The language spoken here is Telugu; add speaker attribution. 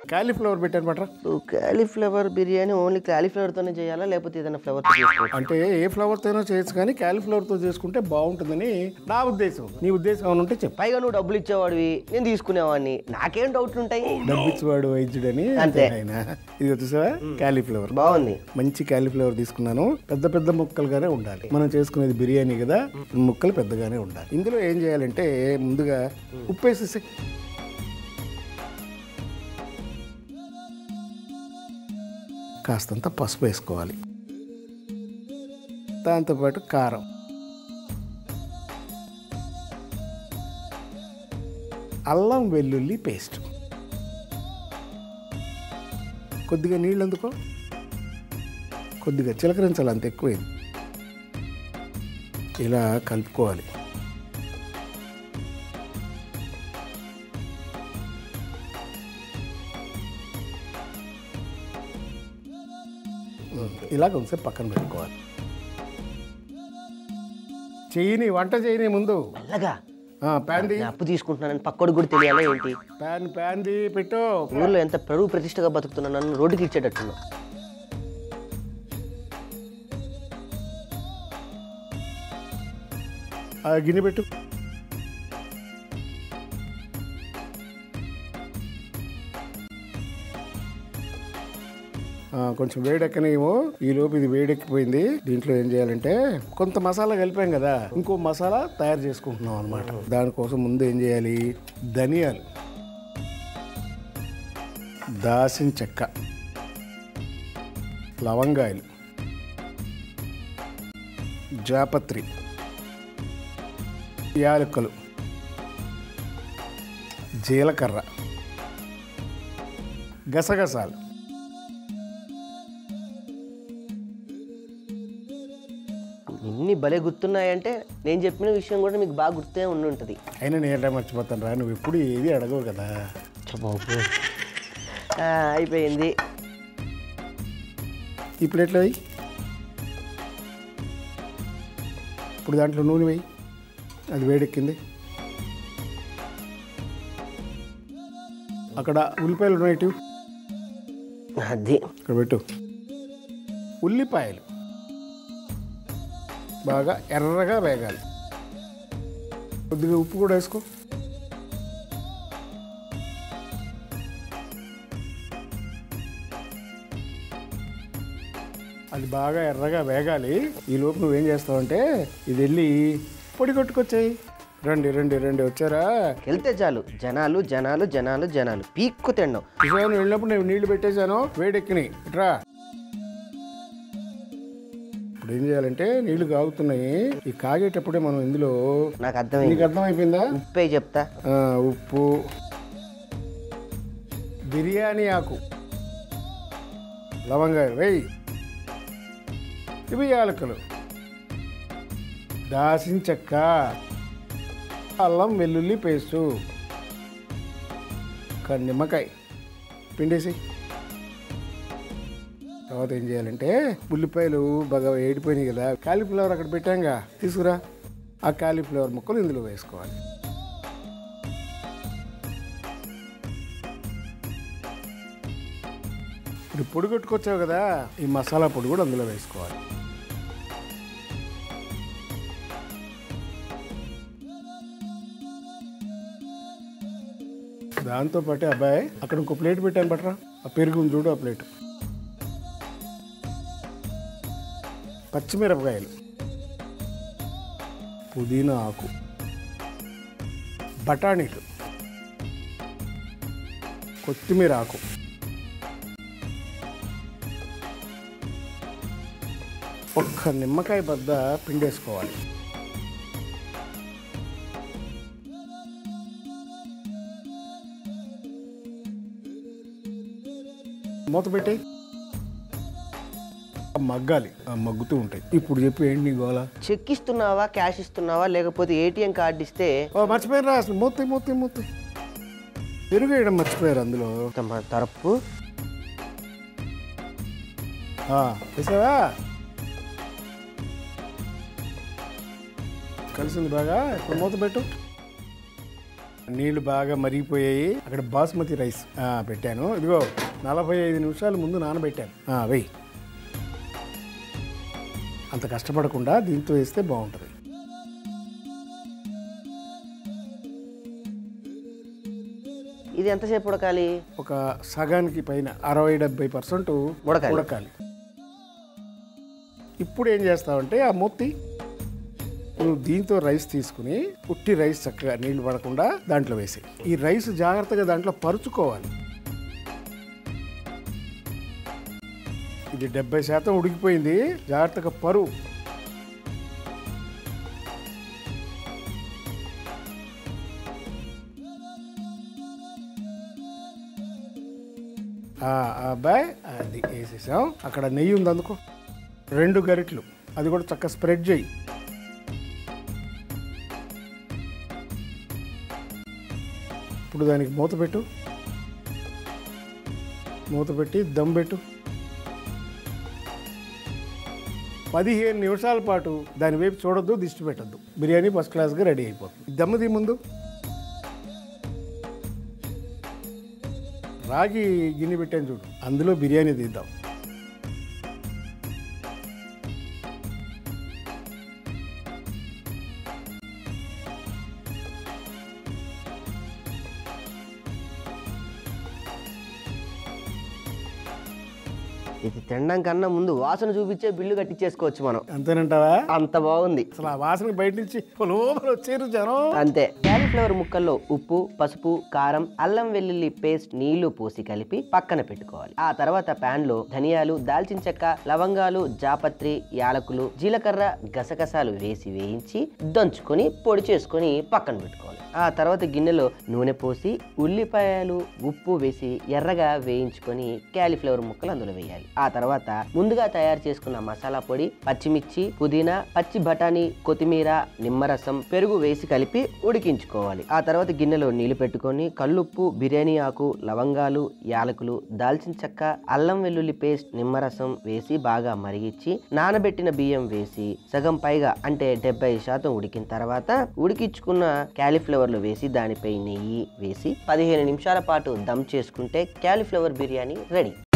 Speaker 1: కాలీఫ్లవర్ పెట్టాను పట్రా
Speaker 2: ఇప్పుడు క్యాలీఫ్లవర్ బిర్యానీ ఓన్లీ క్యాలీఫ్లవర్తోనే చేయాలా లేకపోతే ఏదైనా ఫ్లవర్ చేసుకోవచ్చు
Speaker 1: అంటే ఏ ఫ్లవర్తోనో చేయొచ్చు కానీ కాలీఫ్లవర్తో చేసుకుంటే బాగుంటుందని నా ఉద్దేశం నీ ఉద్దేశం ఏమైనా ఉంటే చెప్పు
Speaker 2: పైగా నువ్వు డబ్బులు ఇచ్చేవాడివి నేను తీసుకునేవాడిని నాకేం డౌట్లు ఉంటాయి
Speaker 1: డబ్బిచ్చివాడు వైద్యుడని
Speaker 2: అంతే.
Speaker 1: ఆయన ఇది వచ్చేసా కాలీఫ్లవర్
Speaker 2: బాగుంది
Speaker 1: మంచి కాలీఫ్లవర్ తీసుకున్నాను పెద్ద పెద్ద ముక్కలుగానే ఉండాలి మనం చేసుకునేది బిర్యానీ కదా ముక్కలు పెద్దగానే ఉండాలి ఇందులో ఏం చేయాలంటే ముందుగా ఉప్పు వేసేసి కాస్తంత పసుపు వేసుకోవాలి దాంతోపాటు కారం అల్లం వెల్లుల్లి పేస్ట్ కొద్దిగా నీళ్ళు అందుకో కొద్దిగా చిలకరించాలి అంత ఎక్కువ ఇలా కలుపుకోవాలి ఇలా కొంచెం పక్కన పెట్టుకోవాలి చేయని వంట చేయని ముందు
Speaker 2: మెల్లగా
Speaker 1: ఆ, ప్యాన్ది
Speaker 2: నేను అప్పు తీసుకుంటున్నానని పక్కోడికి కూడా తెలియాలా ఏంటి
Speaker 1: ప్యాన్ ప్యాన్ది పెట్టు
Speaker 2: ఊర్లో ఎంత పరువు ప్రతిష్టగా బతుకుతున్నా నన్ను రోడ్డుకి ఇచ్చేటట్టున్నా
Speaker 1: ఆ గిన్నె పెట్టు ఆ, కొంచెం వేడెక్కనేమో ఈ లోపు ఇది వేడెక్కిపోయింది దీంట్లో ఏం చేయాలంటే కొంత మసాలా కలిపాం కదా ఇంకో మసాలా తయారు చేసుకుంటున్నాం అనమాట దానికోసం ముందు ఏం చేయాలి ధనియాలు దాసిన చెక్క లవంగాయలు జాపత్రి యాలక్కలు జీలకర్ర గసగసాలు
Speaker 2: ఇన్ని భలే గుర్తున్నాయంటే నేను చెప్పిన విషయం కూడా మీకు బాగా గుర్తే ఉండి ఉంటుంది
Speaker 1: అయినా నేనే మర్చిపోతాను రా నువ్వు ఎప్పుడు ఏది అడగవు కదా
Speaker 2: ఆ, అయిపోయింది
Speaker 1: ఈ ప్లేట్లో వేయి ఇప్పుడు దాంట్లో నూనె వేయి అది వేడెక్కింది అక్కడ ఉల్లిపాయలు ఉన్నాయి ఇటు.
Speaker 2: అది
Speaker 1: ఇక్కడ పెట్టు ఉల్లిపాయలు బాగా ఎర్రగా వేగాలి కొద్దిగా ఉప్పు కూడా వేసుకో అది బాగా ఎర్రగా వేగాలి ఈ లోపు నువ్వేం చేస్తావంటే ఇది వెళ్ళి పొడి కొట్టుకొచ్చాయి రండి రండి రండి వచ్చారా
Speaker 2: వెళ్తే చాలు జనాలు జనాలు జనాలు జనాలు పీక్కు తిండం
Speaker 1: చూసావా నువ్వు వెళ్ళినప్పుడు నేను నీళ్లు పెట్టేశాను వేడెక్కినాయి ఇట్రా ఇప్పుడు ఏం చేయాలంటే నీళ్లు కాగుతున్నాయి ఈ కాగేటప్పుడే మనం ఇందులో
Speaker 2: నాకు అర్థమైంది
Speaker 1: నీకు అర్థమైపోయిందా
Speaker 2: ఉప్పే చెప్తా
Speaker 1: ఆ, ఉప్పు బిర్యానీ ఆకు లవంగాయలు వేయి ఇవి యాలకులు దాసిన చెక్క అల్లం వెల్లుల్లి పేస్టు ఒక నిమ్మకాయ పిండేసి తర్వాత ఏం చేయాలంటే ఉల్లిపాయలు బాగా ఏడిపోయినాయి కదా కాలీఫ్లవర్ అక్కడ పెట్టాంగా తీసుకురా ఆ కాలీఫ్లవర్ ముక్కలు ఇందులో వేసుకోవాలి ఇప్పుడు పొడి కొట్టుకొచ్చావు కదా ఈ మసాలా పొడి కూడా అందులో వేసుకోవాలి దాంతో పాటు అబ్బాయి అక్కడ ఇంకో ప్లేట్ పెట్టాను బట్రా ఆ పెరుగు ఉంది చూడు ఆ ప్లేట్ పచ్చిమిరపకాయలు పుదీనా ఆకు బఠానీలు కొత్తిమీర ఆకు ఒక్క నిమ్మకాయ బద్ద పిండేసుకోవాలి మూత పెట్టి మగ్గాలి ఆ మగ్గుతూ ఉంటాయి ఇప్పుడు చెప్పి ఏంటి నీ గోల
Speaker 2: చెక్ ఇస్తున్నావా క్యాష్ ఇస్తున్నావా లేకపోతే ఏటీఎం కార్డు ఇస్తే
Speaker 1: ఓ మర్చిపోయారు అసలు మూత మూత మూత పెరుగు వేయడం మర్చిపోయారు అందులో
Speaker 2: తమ తరపు
Speaker 1: ఆ, వేసావా కలిసింది బాగా ఇప్పుడు మూత పెట్టు నీళ్లు బాగా మరిగిపోయాయి అక్కడ బాస్మతి రైస్ ఆ, పెట్టాను ఇదిగో నలభై ఐదు నిమిషాల ముందు నానబెట్టాను ఆ, వెయ్యి అంత కష్టపడకుండా దీంతో వేస్తే బాగుంటుంది
Speaker 2: ఇది ఎంతసేపు ఉడకాలి
Speaker 1: ఒక సగానికి పైన అరవై డెబ్బై పర్సెంట్
Speaker 2: ఉడకాలి.
Speaker 1: ఉడకాలి ఇప్పుడు ఏం చేస్తావంటే ఆ మూర్తి నువ్వు దీంతో రైస్ తీసుకుని ఉట్టి రైస్ చక్కగా నీళ్లు పడకుండా దాంట్లో వేసి ఈ రైస్ జాగ్రత్తగా దాంట్లో పరుచుకోవాలి ఇది డెబ్బై శాతం ఉడికిపోయింది జాగ్రత్తగా పరు ఆ, ఆ అబ్బాయి అది వేసేసాం అక్కడ నెయ్యి ఉంది అందుకో రెండు గరిట్లు అది కూడా చక్కగా స్ప్రెడ్ చేయి ఇప్పుడు దానికి మూత పెట్టు మూత పెట్టి దమ్ పెట్టు పదిహేను నిమిషాల పాటు దాని వైపు చూడొద్దు దిష్టి పెట్టద్దు బిర్యానీ ఫస్ట్ క్లాస్గా రెడీ అయిపోతుంది దమ్ముది ముందు రాగి గిన్నె పెట్టాను చూడు అందులో బిర్యానీ తీద్దాం
Speaker 2: ఇది తినడం కన్నా ముందు వాసన చూపించే బిల్లు కట్టించేసుకోవచ్చు మనం
Speaker 1: అంతేనంటావా
Speaker 2: అంత బాగుంది
Speaker 1: అసలు ఆ వాసన బయట నుంచి లోపల వచ్చారు జనం
Speaker 2: అంతే క్యాలీఫ్లవర్ ముక్కల్లో ఉప్పు పసుపు కారం అల్లం వెల్లుల్లి పేస్ట్ నీళ్లు పోసి కలిపి పక్కన పెట్టుకోవాలి ఆ తర్వాత పాన్ లో ధనియాలు దాల్చిన చెక్క లవంగాలు జాపత్రి యాలకులు జీలకర్ర గసగసాలు వేసి వేయించి దంచుకొని పొడి చేసుకొని పక్కన పెట్టుకోవాలి ఆ తర్వాత గిన్నెలో నూనె పోసి ఉల్లిపాయలు ఉప్పు వేసి ఎర్రగా వేయించుకొని క్యాలీఫ్లవర్ ముక్కలు అందులో వేయాలి ఆ తర్వాత ముందుగా తయారు చేసుకున్న మసాలా పొడి పచ్చిమిర్చి పుదీనా పచ్చి బఠానీ కొత్తిమీర నిమ్మరసం పెరుగు వేసి కలిపి ఉడికించుకోవాలి ఆ తర్వాత గిన్నెలో నీళ్లు పెట్టుకొని కల్లుప్పు బిర్యానీ ఆకు లవంగాలు యాలకులు దాల్చిన చెక్క అల్లం వెల్లుల్లి పేస్ట్ నిమ్మరసం వేసి బాగా మరిగించి నానబెట్టిన బియ్యం వేసి సగం పైగా అంటే డెబ్బై శాతం ఉడికిన తర్వాత ఉడికించుకున్న క్యాలీఫ్లవర్లు వేసి దానిపై నెయ్యి వేసి పదిహేను నిమిషాల పాటు దమ్ చేసుకుంటే క్యాలీఫ్లవర్ బిర్యానీ రెడీ